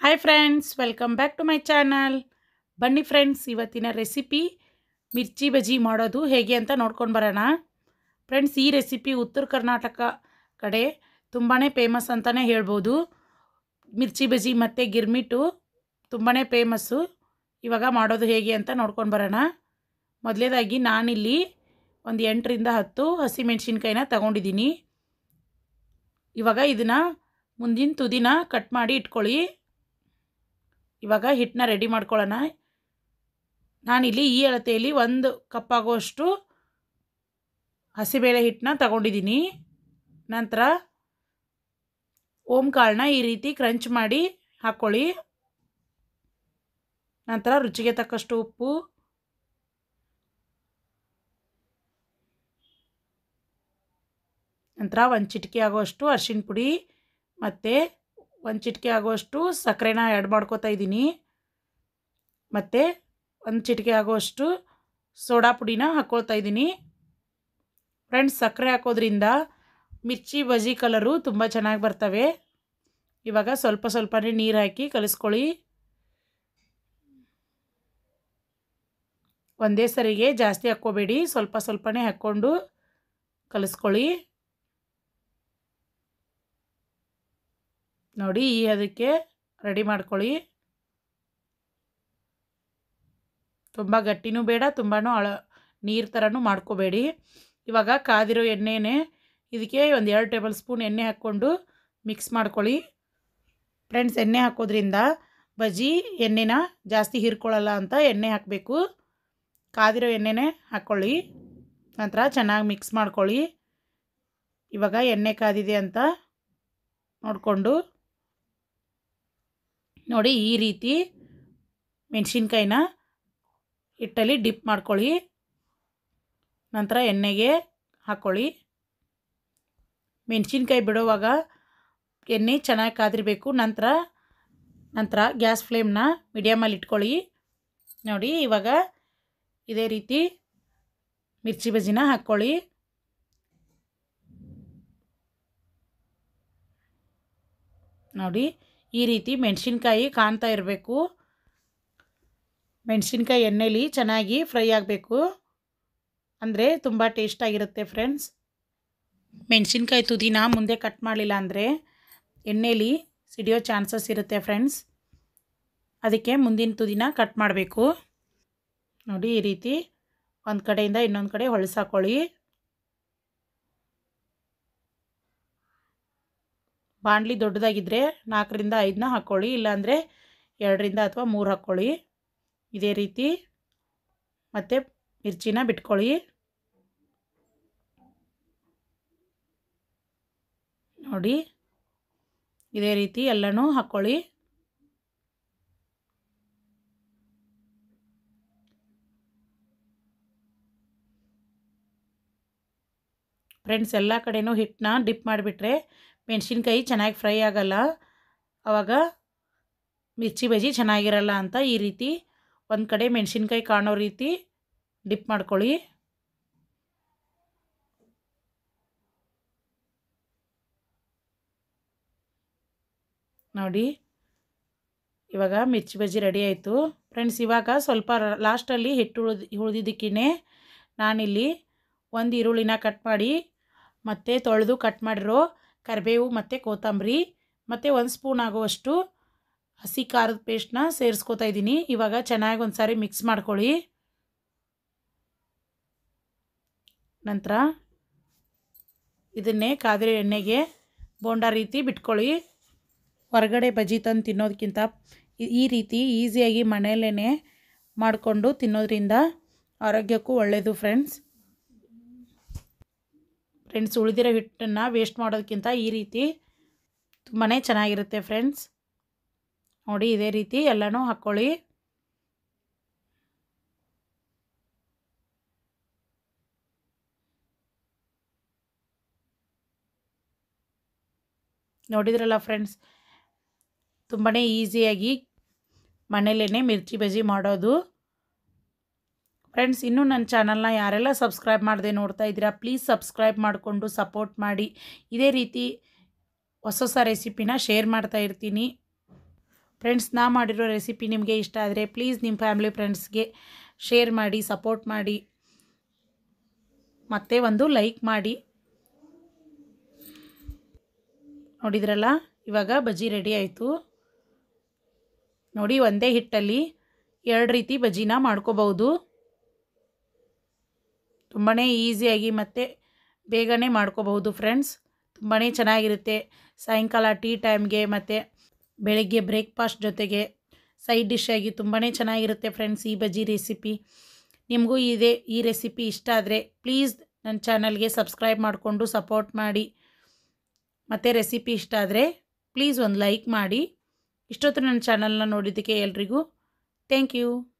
hi friends welcome back to my channel ಬನ್ನಿ friends ಇವತ್ತಿನ recipe mirchi bajji ಮಾಡೋದು ಹೇಗೆ ಅಂತ ನೋಡ್ಕೊಂಡು ಬರೋಣ ಫ್ರೆಂಡ್ಸ್ ಈ ರೆಸಿಪಿ ಉತ್ತರ ಕರ್ನಾಟಕ ಕಡೆ ತುಂಬಾ ಫೇಮಸ್ ಅಂತಲೇ ಹೇಳ್ಬೋದು ಮಿರ್ಚಿ ಬಜ್ಜಿ ಮತ್ತು ಗಿರ್ಮಿಟು ತುಂಬಾ ಫೇಮಸ್ಸು ಇವಾಗ ಮಾಡೋದು ಹೇಗೆ ಅಂತ ನೋಡ್ಕೊಂಡು ಬರೋಣ ಮೊದಲೇದಾಗಿ ನಾನಿಲ್ಲಿ ಒಂದು ಎಂಟರಿಂದ ಹತ್ತು ಹಸಿಮೆಣ್ಸಿನ್ಕಾಯಿನ ತಗೊಂಡಿದ್ದೀನಿ ಇವಾಗ ಇದನ್ನು ಮುಂದಿನ ತುದಿನ ಕಟ್ ಮಾಡಿ ಇಟ್ಕೊಳ್ಳಿ ಇವಾಗ ಹಿಟ್ಟನ್ನ ರೆಡಿ ಮಾಡ್ಕೊಳ್ಳೋಣ ನಾನಿಲ್ಲಿ ಈ ಅಳತೆಯಲ್ಲಿ ಒಂದು ಕಪ್ ಆಗೋಷ್ಟು ಹಸಿಬೇಳೆ ಹಿಟ್ಟನ್ನ ತಗೊಂಡಿದ್ದೀನಿ ನಂತರ ಓಮ್ ಕಾಳನ್ನ ಈ ರೀತಿ ಕ್ರಂಚ್ ಮಾಡಿ ಹಾಕ್ಕೊಳ್ಳಿ ನಂತರ ರುಚಿಗೆ ತಕ್ಕಷ್ಟು ಉಪ್ಪು ನಂತರ ಒಂದು ಚಿಟಿಕೆ ಆಗುವಷ್ಟು ಅರಿಶಿಣ ಪುಡಿ ಮತ್ತು ಒಂದು ಚಿಟಿಕೆ ಆಗುವಷ್ಟು ಸಕ್ಕರೆನ ಆ್ಯಡ್ ಮಾಡ್ಕೋತಾ ಇದ್ದೀನಿ ಮತ್ತು ಒಂದು ಚಿಟಿಕೆ ಆಗುವಷ್ಟು ಸೋಡಾ ಪುಡಿನ ಹಾಕ್ಕೊಳ್ತಾ ಇದ್ದೀನಿ ಫ್ರೆಂಡ್ಸ್ ಸಕ್ಕರೆ ಹಾಕೋದ್ರಿಂದ ಮಿರ್ಚಿ ಬಜ್ಜಿ ಕಲರು ತುಂಬ ಚೆನ್ನಾಗಿ ಬರ್ತವೆ ಇವಾಗ ಸ್ವಲ್ಪ ಸ್ವಲ್ಪನೇ ನೀರು ಹಾಕಿ ಕಲಿಸ್ಕೊಳ್ಳಿ ಒಂದೇ ಸರಿಗೆ ಜಾಸ್ತಿ ಹಾಕ್ಕೋಬೇಡಿ ಸ್ವಲ್ಪ ಸ್ವಲ್ಪನೇ ಹಾಕ್ಕೊಂಡು ಕಲಿಸ್ಕೊಳ್ಳಿ ನೋಡಿ ಈ ಅದಕ್ಕೆ ರೆಡಿ ಮಾಡ್ಕೊಳ್ಳಿ ತುಂಬ ಗಟ್ಟಿನೂ ಬೇಡ ತುಂಬಾ ಅಳ ನೀರು ಥರನೂ ಮಾಡ್ಕೋಬೇಡಿ ಇವಾಗ ಕಾದಿರೋ ಎಣ್ಣೆನೇ ಇದಕ್ಕೆ ಒಂದು ಎರಡು ಟೇಬಲ್ ಸ್ಪೂನ್ ಎಣ್ಣೆ ಹಾಕ್ಕೊಂಡು ಮಿಕ್ಸ್ ಮಾಡ್ಕೊಳ್ಳಿ ಫ್ರೆಂಡ್ಸ್ ಎಣ್ಣೆ ಹಾಕೋದ್ರಿಂದ ಬಜ್ಜಿ ಎಣ್ಣೆನ ಜಾಸ್ತಿ ಹೀರ್ಕೊಳ್ಳಲ್ಲ ಅಂತ ಎಣ್ಣೆ ಹಾಕಬೇಕು ಕಾದಿರೋ ಎಣ್ಣೆನೇ ಹಾಕ್ಕೊಳ್ಳಿ ನಂತರ ಚೆನ್ನಾಗಿ ಮಿಕ್ಸ್ ಮಾಡ್ಕೊಳ್ಳಿ ಇವಾಗ ಎಣ್ಣೆ ಕಾದಿದೆ ಅಂತ ನೋಡಿಕೊಂಡು ನೋಡಿ ಈ ರೀತಿ ಮೆಣಸಿನ್ಕಾಯಿನ ಹಿಟ್ಟಲ್ಲಿ ಡಿಪ್ ಮಾಡ್ಕೊಳ್ಳಿ ನಂತರ ಎಣ್ಣೆಗೆ ಹಾಕ್ಕೊಳ್ಳಿ ಮೆಣಸಿನ್ಕಾಯಿ ಬಿಡುವಾಗ ಎಣ್ಣೆ ಚೆನ್ನಾಗಿ ಕಾದಿರಬೇಕು ನಂತರ ನಂತರ ಗ್ಯಾಸ್ ಫ್ಲೇಮ್ನ ಮೀಡಿಯಮಲ್ಲಿ ಇಟ್ಕೊಳ್ಳಿ ನೋಡಿ ಇವಾಗ ಇದೇ ರೀತಿ ಮಿರ್ಚಿ ಬಜ್ಜಿನ ಹಾಕ್ಕೊಳ್ಳಿ ನೋಡಿ ಈ ರೀತಿ ಮೆಣಸಿನ್ಕಾಯಿ ಕಾಣ್ತಾ ಇರಬೇಕು ಮೆಣಸಿನ್ಕಾಯಿ ಎಣ್ಣೆಲಿ ಚೆನ್ನಾಗಿ ಫ್ರೈ ಆಗಬೇಕು ಅಂದರೆ ತುಂಬ ಟೇಸ್ಟಾಗಿರುತ್ತೆ ಫ್ರೆಂಡ್ಸ್ ಮೆಣಸಿನ್ಕಾಯಿ ತುದಿನ ಮುಂದೆ ಕಟ್ ಮಾಡಲಿಲ್ಲ ಅಂದರೆ ಎಣ್ಣೆಲಿ ಸಿಡಿಯೋ ಚಾನ್ಸಸ್ ಇರುತ್ತೆ ಫ್ರೆಂಡ್ಸ್ ಅದಕ್ಕೆ ಮುಂದಿನ ತುದಿನ ಕಟ್ ಮಾಡಬೇಕು ನೋಡಿ ಈ ರೀತಿ ಒಂದು ಕಡೆಯಿಂದ ಇನ್ನೊಂದು ಕಡೆ ಹೊಳಸಾಕೊಳ್ಳಿ ಬಾಣಲಿ ದೊಡ್ಡದಾಗಿದ್ದರೆ ನಾಲ್ಕರಿಂದ ಐದನ್ನ ಹಾಕ್ಕೊಳ್ಳಿ ಇಲ್ಲಾಂದರೆ ಎರಡರಿಂದ ಅಥವಾ ಮೂರು ಹಾಕ್ಕೊಳ್ಳಿ ಇದೇ ರೀತಿ ಮತ್ತು ಮಿರ್ಚಿನ ಬಿಟ್ಕೊಳ್ಳಿ ನೋಡಿ ಇದೇ ರೀತಿ ಎಲ್ಲನೂ ಹಾಕ್ಕೊಳ್ಳಿ ಫ್ರೆಂಡ್ಸ್ ಎಲ್ಲ ಕಡೆನೂ ಹಿಟ್ಟನ್ನ ಡಿಪ್ ಮಾಡಿಬಿಟ್ರೆ ಮೆಣಸಿನ್ಕಾಯಿ ಚೆನ್ನಾಗಿ ಫ್ರೈ ಆಗಲ್ಲ ಆವಾಗ ಮಿರ್ಚಿ ಬಜ್ಜಿ ಚೆನ್ನಾಗಿರಲ್ಲ ಅಂತ ಈ ರೀತಿ ಒಂದು ಕಡೆ ಮೆಣಸಿನ್ಕಾಯಿ ಕಾಣೋ ರೀತಿ ಡಿಪ್ ಮಾಡ್ಕೊಳ್ಳಿ ನೋಡಿ ಇವಾಗ ಮಿರ್ಚಿ ಬಜ್ಜಿ ರೆಡಿ ಆಯಿತು ಫ್ರೆಂಡ್ಸ್ ಇವಾಗ ಸ್ವಲ್ಪ ಲಾಸ್ಟಲ್ಲಿ ಹಿಟ್ಟು ಉಳಿದು ಉಳಿದಿದ್ದಕ್ಕೇ ನಾನಿಲ್ಲಿ ಒಂದು ಈರುಳ್ಳಿನ ಕಟ್ ಮಾಡಿ ಮತ್ತು ತೊಳೆದು ಕಟ್ ಮಾಡಿರೋ ಕರಿಬೇವು ಮತ್ತು ಕೊತ್ತಂಬರಿ ಮತ್ತು ಒಂದು ಸ್ಪೂನ್ ಆಗುವಷ್ಟು ಹಸಿ ಖಾರದ ಪೇಸ್ಟ್ನ ಸೇರಿಸ್ಕೊತಾ ಇದ್ದೀನಿ ಇವಾಗ ಚೆನ್ನಾಗಿ ಒಂದು ಸಾರಿ ಮಿಕ್ಸ್ ಮಾಡ್ಕೊಳ್ಳಿ ನಂತರ ಇದನ್ನೇ ಕಾದಿರೋ ಎಣ್ಣೆಗೆ ಬೋಂಡ ರೀತಿ ಬಿಟ್ಕೊಳ್ಳಿ ಹೊರಗಡೆ ಬಜ್ಜಿ ತಂದು ತಿನ್ನೋದಕ್ಕಿಂತ ಈ ರೀತಿ ಈಸಿಯಾಗಿ ಮನೆಯಲ್ಲೇ ಮಾಡಿಕೊಂಡು ತಿನ್ನೋದ್ರಿಂದ ಆರೋಗ್ಯಕ್ಕೂ ಒಳ್ಳೆಯದು ಫ್ರೆಂಡ್ಸ್ ಫ್ರೆಂಡ್ಸ್ ಉಳಿದಿರೋ ಹಿಟ್ಟನ್ನು ವೇಸ್ಟ್ ಮಾಡೋದಕ್ಕಿಂತ ಈ ರೀತಿ ತುಂಬಾ ಚೆನ್ನಾಗಿರುತ್ತೆ ಫ್ರೆಂಡ್ಸ್ ನೋಡಿ ಇದೇ ರೀತಿ ಎಲ್ಲನೂ ಹಾಕ್ಕೊಳ್ಳಿ ನೋಡಿದ್ರಲ್ಲ ಫ್ರೆಂಡ್ಸ್ ತುಂಬಾ ಈಸಿಯಾಗಿ ಮನೇಲೇ ಮಿರ್ಚಿ ಬಜ್ಜಿ ಮಾಡೋದು ಫ್ರೆಂಡ್ಸ್ ಇನ್ನೂ ನನ್ನ ಚಾನಲ್ನ ಯಾರೆಲ್ಲ ಸಬ್ಸ್ಕ್ರೈಬ್ ಮಾಡದೆ ನೋಡ್ತಾ ಇದ್ದೀರಾ ಪ್ಲೀಸ್ ಸಬ್ಸ್ಕ್ರೈಬ್ ಮಾಡಿಕೊಂಡು ಸಪೋರ್ಟ್ ಮಾಡಿ ಇದೇ ರೀತಿ ಹೊಸ ಹೊಸ ರೆಸಿಪಿನ ಶೇರ್ ಮಾಡ್ತಾ ಇರ್ತೀನಿ ಫ್ರೆಂಡ್ಸ್ ನಾ ಮಾಡಿರೋ ರೆಸಿಪಿ ನಿಮಗೆ ಇಷ್ಟ ಆದರೆ ಪ್ಲೀಸ್ ನಿಮ್ಮ ಫ್ಯಾಮಿಲಿ ಫ್ರೆಂಡ್ಸ್ಗೆ ಶೇರ್ ಮಾಡಿ ಸಪೋರ್ಟ್ ಮಾಡಿ ಮತ್ತೆ ಒಂದು ಲೈಕ್ ಮಾಡಿ ನೋಡಿದ್ರಲ್ಲ ಇವಾಗ ಬಜ್ಜಿ ರೆಡಿ ಆಯಿತು ನೋಡಿ ಒಂದೇ ಹಿಟ್ಟಲ್ಲಿ ಎರಡು ರೀತಿ ಬಜ್ಜಿನ ಮಾಡ್ಕೋಬಹುದು ತುಂಬಾ ಈಸಿಯಾಗಿ ಮತ್ತು ಬೇಗನೆ ಮಾಡ್ಕೋಬಹುದು ಫ್ರೆಂಡ್ಸ್ ತುಂಬಾ ಚೆನ್ನಾಗಿರುತ್ತೆ ಸಾಯಂಕಾಲ ಟೀ ಟೈಮ್ಗೆ ಮತ್ತು ಬೆಳಗ್ಗೆ ಬ್ರೇಕ್ಫಾಸ್ಟ್ ಜೊತೆಗೆ ಸೈಡ್ ಡಿಶ್ ಆಗಿ ತುಂಬಾ ಚೆನ್ನಾಗಿರುತ್ತೆ ಫ್ರೆಂಡ್ಸ್ ಈ ಬಜ್ಜಿ ರೆಸಿಪಿ ನಿಮಗೂ ಇದೇ ಈ ರೆಸಿಪಿ ಇಷ್ಟ ಆದರೆ ಪ್ಲೀಸ್ ನನ್ನ ಚಾನಲ್ಗೆ ಸಬ್ಸ್ಕ್ರೈಬ್ ಮಾಡಿಕೊಂಡು ಸಪೋರ್ಟ್ ಮಾಡಿ ಮತ್ತು ರೆಸಿಪಿ ಇಷ್ಟ ಆದರೆ ಪ್ಲೀಸ್ ಒಂದು ಲೈಕ್ ಮಾಡಿ ಇಷ್ಟೊತ್ತು ನನ್ನ ಚಾನಲ್ನ ನೋಡಿದ್ದಕ್ಕೆ ಎಲ್ರಿಗೂ ಥ್ಯಾಂಕ್ ಯು